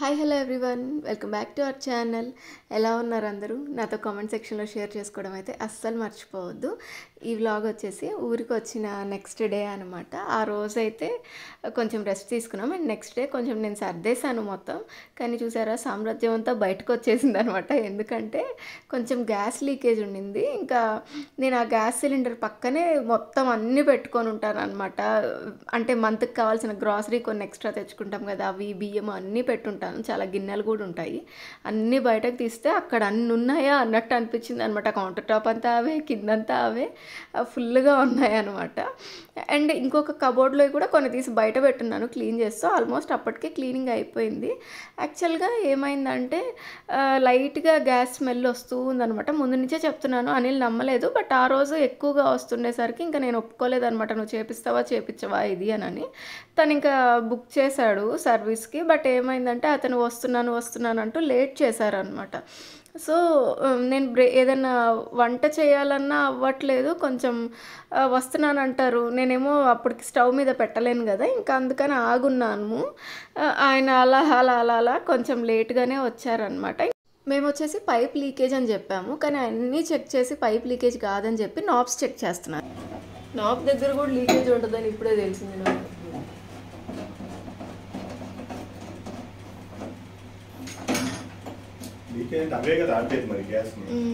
hi hello everyone welcome back to our channel ఎలా ఉన్నారు అందరూ నాతో కామెంట్ సెక్షన్లో షేర్ చేసుకోవడం అయితే అస్సలు మర్చిపోవద్దు ఈ వ్లాగ్ వచ్చేసి ఊరికి వచ్చిన నెక్స్ట్ డే అనమాట ఆ రోజు అయితే కొంచెం రెస్ట్ తీసుకున్నాం అండ్ నెక్స్ట్ డే కొంచెం నేను సర్దేశాను మొత్తం కానీ చూసారా సామ్రాజ్యం అంతా బయటకు వచ్చేసింది అనమాట ఎందుకంటే కొంచెం గ్యాస్ లీకేజ్ ఉండింది ఇంకా నేను ఆ గ్యాస్ సిలిండర్ పక్కనే మొత్తం అన్నీ పెట్టుకొని ఉంటాను అనమాట అంటే మంత్కి కావాల్సిన గ్రాసరీ కొన్ని ఎక్స్ట్రా తెచ్చుకుంటాం కదా అవి బియ్యం అన్నీ పెట్టుంటాను చాలా గిన్నెలు కూడా ఉంటాయి అన్నీ బయటకు తీస్తే అక్కడ అన్ని ఉన్నాయా అన్నట్టు అనిపించింది అనమాట కౌంటర్ టాప్ అంతా అవే కిందంతా అవే ఫుల్గా ఉన్నాయి అనమాట అండ్ ఇంకొక కబోర్డ్లో కూడా కొన్ని తీసి బయట పెట్టున్నాను క్లీన్ చేస్తూ ఆల్మోస్ట్ అప్పటికే క్లీనింగ్ అయిపోయింది యాక్చువల్గా ఏమైందంటే ఆ, లైట్గా గ్యాస్ స్మెల్ వస్తూ ఉందనమాట ముందు నుంచే చెప్తున్నాను అనిల్ నమ్మలేదు బట్ ఆ రోజు ఎక్కువగా వస్తుండేసరికి ఇంకా నేను ఒప్పుకోలేదనమాట నువ్వు చేపిస్తావా చేపించవా ఇది అని తను ఇంకా బుక్ చేశాడు సర్వీస్కి బట్ ఏమైందంటే అతను వస్తున్నాను వస్తున్నాను అంటూ లేట్ చేశారనమాట సో ఉమ్, నేను బ్రే ఏదైనా వంట చేయాలన్నా అవ్వట్లేదు కొంచెం ఆ, వస్తున్నానంటారు నేనేమో అప్పటికి స్టవ్ మీద పెట్టలేను కదా ఇంకా అందుకని ఆగున్నాను ఆ, ఆయన అలా అలా అలా అలా కొంచెం లేట్గానే వచ్చారనమాట మేము వచ్చేసి పైప్ లీకేజ్ అని చెప్పాము కానీ అన్నీ చెక్ చేసి పైప్ లీకేజ్ కాదని చెప్పి నాబ్స్ చెక్ చేస్తున్నారు నాబ్ దగ్గర కూడా లీకేజ్ ఉంటుందని ఇప్పుడే తెలిసింది నాకు लीकेज అవే కదా ఆపేది మరి గ్యాస్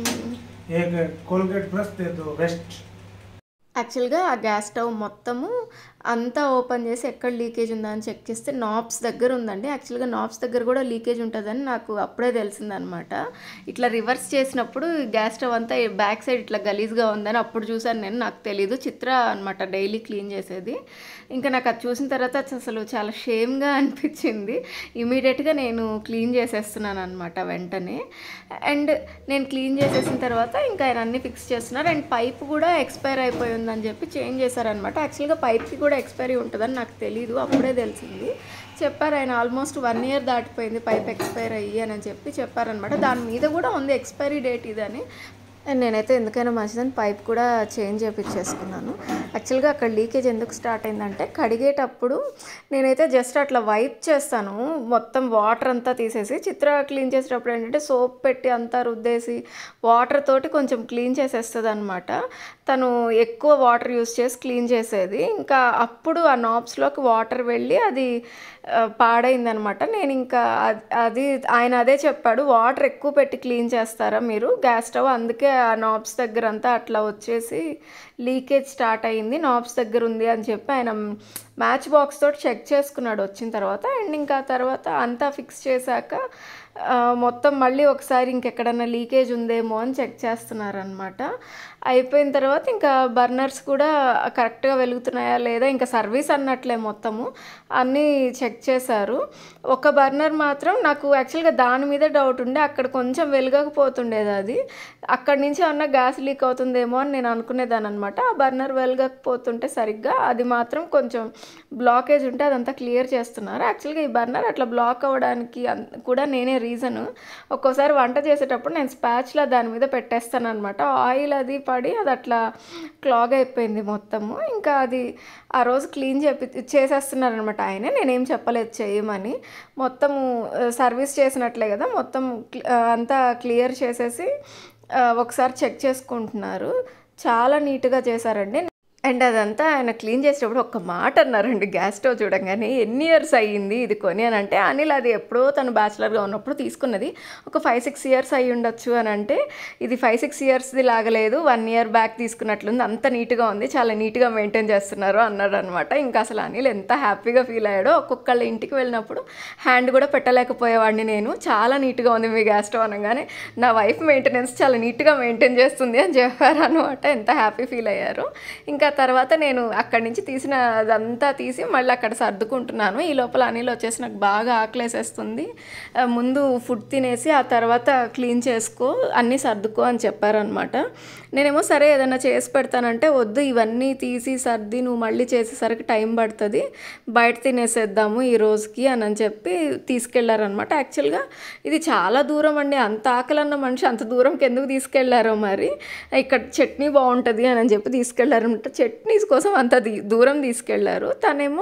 एक कोलगेट ब्रश दे दो वेस्ट యాక్చువల్గా ఆ గ్యాస్ స్టవ్ మొత్తము అంతా ఓపెన్ చేసి ఎక్కడ లీకేజ్ ఉందా అని చెక్ చేస్తే నాబ్స్ దగ్గర ఉందండి యాక్చువల్గా నాబ్స్ దగ్గర కూడా లీకేజ్ ఉంటుందని నాకు అప్పుడే తెలిసిందనమాట ఇట్లా రివర్స్ చేసినప్పుడు ఈ గ్యాస్ స్టవ్ అంతా బ్యాక్ సైడ్ ఇట్లా గలీజ్గా ఉందని అప్పుడు చూసాను నేను నాకు తెలీదు చిత్ర అనమాట డైలీ క్లీన్ చేసేది ఇంకా నాకు అది చూసిన తర్వాత అసలు చాలా షేమ్గా అనిపించింది ఇమీడియట్గా నేను క్లీన్ చేసేస్తున్నాను అనమాట వెంటనే అండ్ నేను క్లీన్ చేసేసిన తర్వాత ఇంకా ఆయన అన్ని ఫిక్స్ చేస్తున్నారు అండ్ పైప్ కూడా ఎక్స్పైర్ అయిపోయి ఉందని చెప్పి చేంజ్ చేశారనమాట యాక్చువల్గా పైప్కి కూడా ఎక్స్పైరీ ఉంటుందని నాకు తెలీదు అప్పుడే తెలిసింది చెప్పారు ఆయన ఆల్మోస్ట్ వన్ ఇయర్ దాటిపోయింది పైప్ ఎక్స్పైర్ అయ్యి అని చెప్పి చెప్పారనమాట దాని మీద కూడా ఉంది ఎక్స్పైరీ డేట్ ఇదని అండ్ నేనైతే ఎందుకైనా మంచిదని పైప్ కూడా చేంజ్ చేయించేసుకున్నాను యాక్చువల్గా అక్కడ లీకేజ్ ఎందుకు స్టార్ట్ అయిందంటే కడిగేటప్పుడు నేనైతే జస్ట్ అట్లా వైప్ చేస్తాను మొత్తం వాటర్ అంతా తీసేసి చిత్ర క్లీన్ చేసేటప్పుడు ఏంటంటే సోప్ పెట్టి అంతా రుద్దేసి వాటర్ తోటి కొంచెం క్లీన్ చేసేస్తుంది అనమాట తను ఎక్కువ వాటర్ యూస్ చేసి క్లీన్ చేసేది ఇంకా అప్పుడు ఆ నాబ్స్లోకి వాటర్ వెళ్ళి అది ఆ, పాడైందనమాట నేను ఇంకా అద్- అది ఆయన అదే చెప్పాడు వాటర్ ఎక్కువ పెట్టి క్లీన్ చేస్తారా మీరు గ్యాస్ స్టవ్ అందుకే ఆ నాబ్స్ దగ్గర అంతా అట్లా వచ్చేసి లీకేజ్ స్టార్ట్ అయ్యింది నాబ్స్ దగ్గర ఉంది అని చెప్పి ఆయన మ్యాచ్ బాక్స్ తోటి చెక్ చేసుకున్నాడు వచ్చిన తర్వాత అండ్ ఇంకా తర్వాత అంతా ఫిక్స్ చేశాక ఆ, మొత్తం మళ్ళీ ఒకసారి ఇంకెక్కడన్నా లీకేజ్ ఉందేమో అని చెక్ చేస్తున్నారనమాట అయిపోయిన తర్వాత ఇంకా బర్నర్స్ కూడా కరెక్ట్గా వెలుగుతున్నాయా లేదా ఇంకా సర్వీస్ అన్నట్లే మొత్తము అన్నీ చెక్ చేశారు ఒక బర్నర్ మాత్రం నాకు యాక్చువల్గా దాని మీద డౌట్ ఉండే అక్కడ కొంచెం వెలగకపోతుండేది అది అక్కడి నుంచి ఏమన్నా గ్యాస్ లీక్ అవుతుందేమో అని నేను అనుకునేదాన్ని అనమాట ఆ బర్నర్ వెలగకపోతుంటే సరిగ్గా అది మాత్రం కొంచెం బ్లాకేజ్ ఉంటే అదంతా క్లియర్ చేస్తున్నారు యాక్చువల్గా ఈ బర్నర్ అట్లా బ్లాక్ అవ్వడానికి అన్- కూడా నేనే రీజను ఒక్కోసారి వంట చేసేటప్పుడు నేను స్పాచ్లా దాని మీద పెట్టేస్తాను అనమాట ఆయిల్ అది పడి అది అట్లా క్లాగ్ అయిపోయింది మొత్తము ఇంకా అది ఆ రోజు క్లీన్ చేపి చేసేస్తున్నారనమాట ఆయనే నేనేం చెప్పలేదు చేయమని మొత్తము ఆ, సర్వీస్ చేసినట్లే కదా మొత్తం క్లి- ఆ, అంతా క్లియర్ చేసేసి ఆ, ఒకసారి చెక్ చేసుకుంటున్నారు చాలా నీట్గా చేశారండి అండ్ అదంతా ఆయన క్లీన్ చేసేటప్పుడు ఒక మాట అన్నారండి గ్యాస్ స్టవ్ చూడంగానే ఎన్ని ఇయర్స్ అయ్యింది ఇది కొని అని అంటే అనిల్ అది ఎప్పుడో తను బ్యాచిలర్గా ఉన్నప్పుడు తీసుకున్నది ఒక ఫైవ్ సిక్స్ ఇయర్స్ అయి ఉండొచ్చు అని అంటే ఇది ఫైవ్ సిక్స్ ఇయర్స్ది లాగలేదు వన్ ఇయర్ బ్యాక్ తీసుకున్నట్లుంది అంత నీట్గా ఉంది చాలా నీట్గా మెయింటైన్ చేస్తున్నారు అన్నాడు అనమాట ఇంకా అసలు అనిల్ ఎంత హ్యాపీగా ఫీల్ అయ్యాడో ఒక్కొక్కళ్ళ ఇంటికి వెళ్ళినప్పుడు హ్యాండ్ కూడా పెట్టలేకపోయేవాడిని నేను చాలా నీట్గా ఉంది మీ గ్యాస్ స్టవ్ అనగానే నా వైఫ్ మెయింటెనెన్స్ చాలా నీట్గా మెయింటైన్ చేస్తుంది అని చెప్పారు అనమాట ఎంత హ్యాపీ ఫీల్ అయ్యారు ఇంకా తర్వాత నేను అక్కడి నుంచి తీసిన అదంతా తీసి మళ్ళీ అక్కడ సర్దుకుంటున్నాను ఈ లోపల అనిల్ వచ్చేసి నాకు బాగా ఆకలేసేస్తుంది ఆ, ముందు ఫుడ్ తినేసి ఆ తర్వాత క్లీన్ చేసుకో అన్నీ సర్దుకో అని చెప్పారనమాట నేనేమో సరే ఏదైనా చేసి పెడతానంటే వద్దు ఇవన్నీ తీసి సర్ది నువ్వు మళ్ళీ చేసేసరికి టైం పడుతుంది బయట తినేసేద్దాము ఈ రోజుకి అని అని చెప్పి తీసుకెళ్లారనమాట యాక్చువల్గా ఇది చాలా దూరం అండి అంత ఆకలన్న మనిషి అంత దూరంకి ఎందుకు తీసుకెళ్లారో మరి ఇక్కడ చట్నీ బాగుంటుంది అని అని చెప్పి తీసుకెళ్లారనమాట చట్నీస్ కోసం అంత దీ- దూరం తీసుకెళ్లారు తనేమో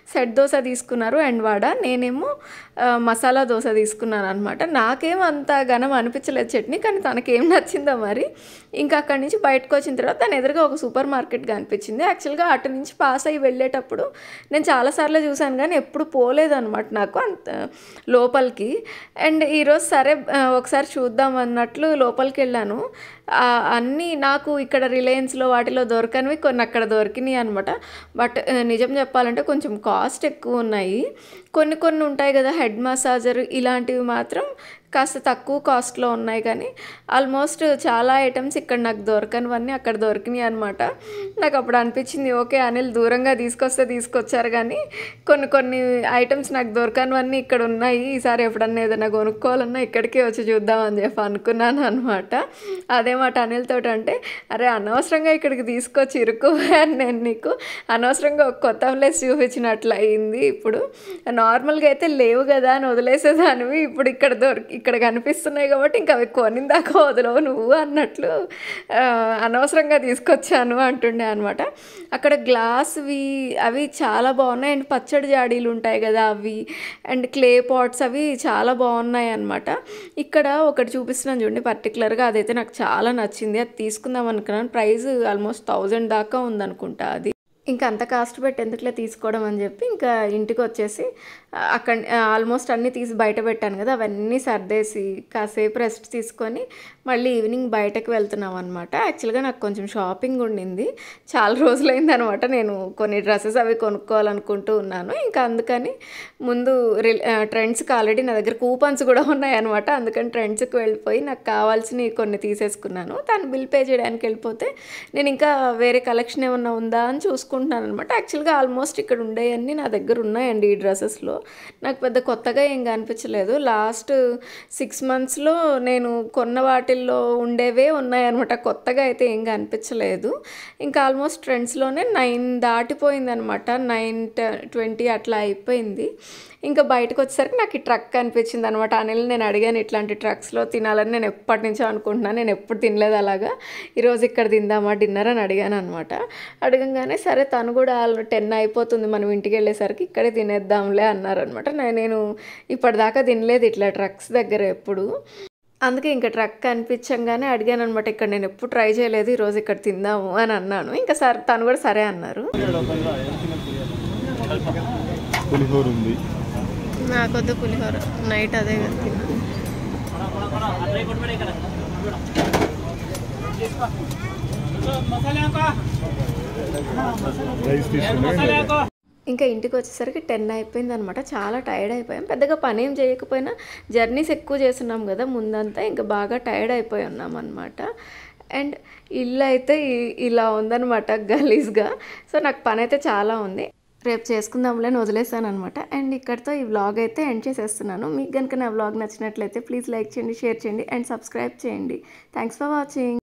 సెట్ దోశ తీసుకున్నారు అండ్ వడ నేనేమో ఆ, మసాలా దోశ తీసుకున్నాను అనమాట నాకేం అంత ఘనం అనిపించలేదు చట్నీ కానీ తనకేం నచ్చిందో మరి ఇంకా అక్కడి నుంచి బయటకు వచ్చిన తర్వాత తన ఎదురుగా ఒక సూపర్ మార్కెట్ కనిపించింది యాక్చువల్గా అటు నుంచి పాస్ అయ్యి వెళ్ళేటప్పుడు నేను చాలాసార్లు చూశాను కానీ ఎప్పుడు పోలేదు అనమాట నాకు అంత లోపలికి అండ్ ఈరోజు సరే ఆ, ఒకసారి చూద్దాం అన్నట్లు లోపలికి వెళ్ళాను ఆ, అన్నీ నాకు ఇక్కడ రిలయన్స్లో వాటిలో దొరకనివి కొన్ని అక్కడ దొరికినాయి అనమాట బట్ ఆ, నిజం చెప్పాలంటే కొంచెం కాస్ట్ ఎక్కువ ఉన్నాయి కొన్ని కొన్ని ఉంటాయి కదా హెడ్ మసాజర్ ఇలాంటివి మాత్రం కాస్త తక్కువ కాస్ట్లో ఉన్నాయి కానీ ఆల్మోస్ట్ చాలా ఐటమ్స్ ఇక్కడ నాకు దొరకనివన్నీ అక్కడ దొరికినాయి అనమాట నాకు అప్పుడు అనిపించింది ఓకే అనిల్ దూరంగా తీసుకొస్తే తీసుకొచ్చారు కానీ కొన్ని కొన్ని ఐటమ్స్ నాకు దొరకనివన్నీ ఇక్కడ ఉన్నాయి ఈసారి ఎప్పుడన్నా ఏదైనా కొనుక్కోవాలన్నా ఇక్కడికే వచ్చి చూద్దామని చెప్పి అనుకున్నాను అనమాట అదే మాట అనిల్ తోటి అంటే అరే అనవసరంగా ఇక్కడికి తీసుకొచ్చి ఇరుక్కుపోయాను నేను నీకు అనవసరంగా ఒక కొత్త ప్లేస్ చూపించినట్లు అయింది ఇప్పుడు నార్మల్గా అయితే లేవు కదా అని వదిలేసేదానివి ఇప్పుడు ఇక్కడ దొరికి ఇక్కడ కనిపిస్తున్నాయి కాబట్టి ఇంకా అవి కొనిందాకా వదలవు నువ్వు అన్నట్లు ఆ, అనవసరంగా తీసుకొచ్చాను అంటుండే అనమాట అక్కడ గ్లాస్వి అవి చాలా బాగున్నాయి అండ్ పచ్చడి జాడీలు ఉంటాయి కదా అవి అండ్ క్లే పాట్స్ అవి చాలా బాగున్నాయి అనమాట ఇక్కడ ఒకటి చూపిస్తున్నాను చూడండి పర్టికులర్గా అదైతే నాకు చాలా నచ్చింది అది తీసుకుందాం అనుకున్నాను ప్రైస్ ఆల్మోస్ట్ థౌజండ్ దాకా ఉందనుకుంటా అది ఇంకా అంత కాస్ట్ పెట్టి ఎందుకులే తీసుకోవడం అని చెప్పి ఇంకా ఇంటికి వచ్చేసి ఆ, అక్కడ ఆల్మోస్ట్ అన్నీ తీసి బయట పెట్టాను కదా అవన్నీ సర్దేసి కాసేపు రెస్ట్ తీసుకొని మళ్ళీ ఈవినింగ్ బయటకు వెళ్తున్నాం అనమాట యాక్చువల్గా నాకు కొంచెం షాపింగ్ ఉండింది చాలా రోజులైంది అనమాట నేను కొన్ని డ్రెస్సెస్ అవి కొనుక్కోవాలనుకుంటూ ఉన్నాను ఇంకా అందుకని ముందు రిల్ ట్రెండ్స్కి ఆల్రెడీ నా దగ్గర కూపన్స్ కూడా ఉన్నాయన్నమాట అందుకని ట్రెండ్స్కి వెళ్ళిపోయి నాకు కావాల్సినవి కొన్ని తీసేసుకున్నాను తను బిల్ పే చేయడానికి వెళ్ళిపోతే నేను ఇంకా వేరే కలెక్షన్ ఏమన్నా ఉందా అని చూసుకుంటున్నాను అనమాట యాక్చువల్గా ఆల్మోస్ట్ ఇక్కడ ఉండేవన్నీ నా దగ్గర ఉన్నాయండి ఈ డ్రెస్సెస్లో నాకు పెద్ద కొత్తగా ఏం కనిపించలేదు లాస్ట్ సిక్స్ మంత్స్లో నేను కొన్న వాటిల్లో ఉండేవే ఉన్నాయన్నమాట కొత్తగా అయితే ఏం కనిపించలేదు ఇంకా ఆల్మోస్ట్ ట్రెండ్స్లోనే నైన్ దాటిపోయిందనమాట నైన్ ట్వంటీ అట్లా అయిపోయింది ఇంకా బయటకు వచ్చేసరికి నాకు ఈ ట్రక్ కనిపించింది అనమాట అనిల్ నేను అడిగాను ఇట్లాంటి ట్రక్స్లో తినాలని నేను ఎప్పటి నుంచో అనుకుంటున్నాను నేను ఎప్పుడు తినలేదు అలాగా ఈరోజు ఇక్కడ తిందామా డిన్నర్ అని అడిగాను అనమాట అడగంగానే సరే తను కూడా టెన్ అయిపోతుంది మనం ఇంటికి వెళ్ళేసరికి ఇక్కడే తినేద్దాంలే అన్నారనమాట నేను ఇప్పటిదాకా తినలేదు ఇట్లా ట్రక్స్ దగ్గర ఎప్పుడు అందుకే ఇంకా ట్రక్ కనిపించంగానే అడిగాను అనమాట ఇక్కడ నేను ఎప్పుడు ట్రై చేయలేదు ఈరోజు ఇక్కడ తిందాము అని అన్నాను ఇంకా సరే తను కూడా సరే అన్నారు పులిహోర ఉంది నాకొద్దు పులిహోర నైట్ అదే కదా తిన్నాను రైస్ తీసుకుని ఇంకా ఇంటికి వచ్చేసరికి టెన్ అయిపోయింది అనమాట చాలా టైర్డ్ అయిపోయాం పెద్దగా పని ఏం చేయకపోయినా జర్నీస్ ఎక్కువ చేస్తున్నాం కదా ముందంతా ఇంకా బాగా టైర్డ్ అయిపోయి ఉన్నాం అనమాట అండ్ ఇల్లు అయితే ఇ- ఇలా ఉందన్నమాట గలీజ్గా సో నాకు పని అయితే చాలా ఉంది రేపు చేసుకుందాంలే అని వదిలేసాను అనమాట అండ్ ఇక్కడితో ఈ వ్లాగ్ అయితే ఎండ్ చేసేస్తున్నాను మీకు కనుక నా వ్లాగ్ నచ్చినట్లయితే ప్లీజ్ లైక్ చేయండి షేర్ చేయండి అండ్ సబ్స్క్రైబ్ చేయండి థ్యాంక్స్ ఫర్ వాచింగ్